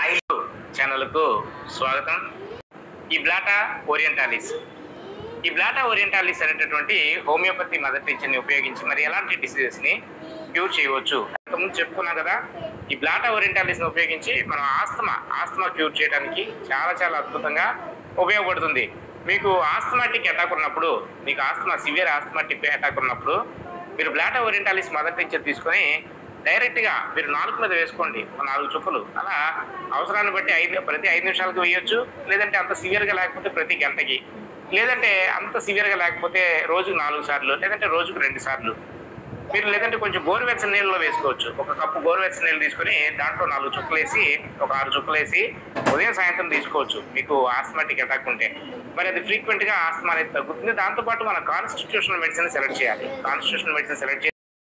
hi ఛానల్కు స్వాగతం ఈ బ్లాటా ఓరియంటాలిస్ ఈ బ్లాటా ఓరియంటాలిస్ అనేటటువంటి హోమియోపతి మదర్ టీచర్ని ఉపయోగించి మరి ఎలాంటి డిసీజెస్ ని క్యూర్ చేయవచ్చు ఇంతకుముందు చెప్పుకున్నాం కదా ఈ బ్లాటా ఓరియంటాలిస్ ని ఉపయోగించి మనం ఆస్తమా ఆస్తమా క్యూర్ చేయడానికి చాలా చాలా అద్భుతంగా ఉపయోగపడుతుంది మీకు ఆస్తమాటిక్ అటాక్ ఉన్నప్పుడు మీకు ఆస్తమా సివియర్ ఆస్తమాటిక్ అటాక్ ఉన్నప్పుడు మీరు బ్లాటా ఓరియంటాలిస్ మదర్ టీచర్ తీసుకొని డైరెక్ట్ గా మీరు నాలుగు మీద వేసుకోండి ఒక నాలుగు చుక్కలు అలా అవసరాన్ని బట్టి ఐదు ప్రతి ఐదు నిమిషాలకు వేయొచ్చు లేదంటే అంత సివియర్ గా లేకపోతే ప్రతి గంటకి లేదంటే అంత సివియర్ గా లేకపోతే రోజుకు నాలుగు సార్లు లేదంటే రోజుకు రెండు సార్లు మీరు లేదంటే కొంచెం గోరువెచ్చని నీళ్ళలో వేసుకోవచ్చు ఒక కప్పు గోరువెచ్చని నీళ్ళు తీసుకొని దాంట్లో నాలుగు చుక్కలు వేసి ఒక ఆరు చుక్కలు వేసి ఉదయం సాయంత్రం తీసుకోవచ్చు మీకు ఆస్మాటిక్ అటాక్ ఉంటే మరి అది ఫ్రీక్వెంట్ గా ఆస్మా అనేది తగ్గుతుంది దాంతోపాటు మన కాన్స్టిట్యూషనల్ మెడిసిన్ సెలెక్ట్ చేయాలి కాన్స్టిట్యూషనల్ మెడిసిన్ సెలెక్ట్ చేసి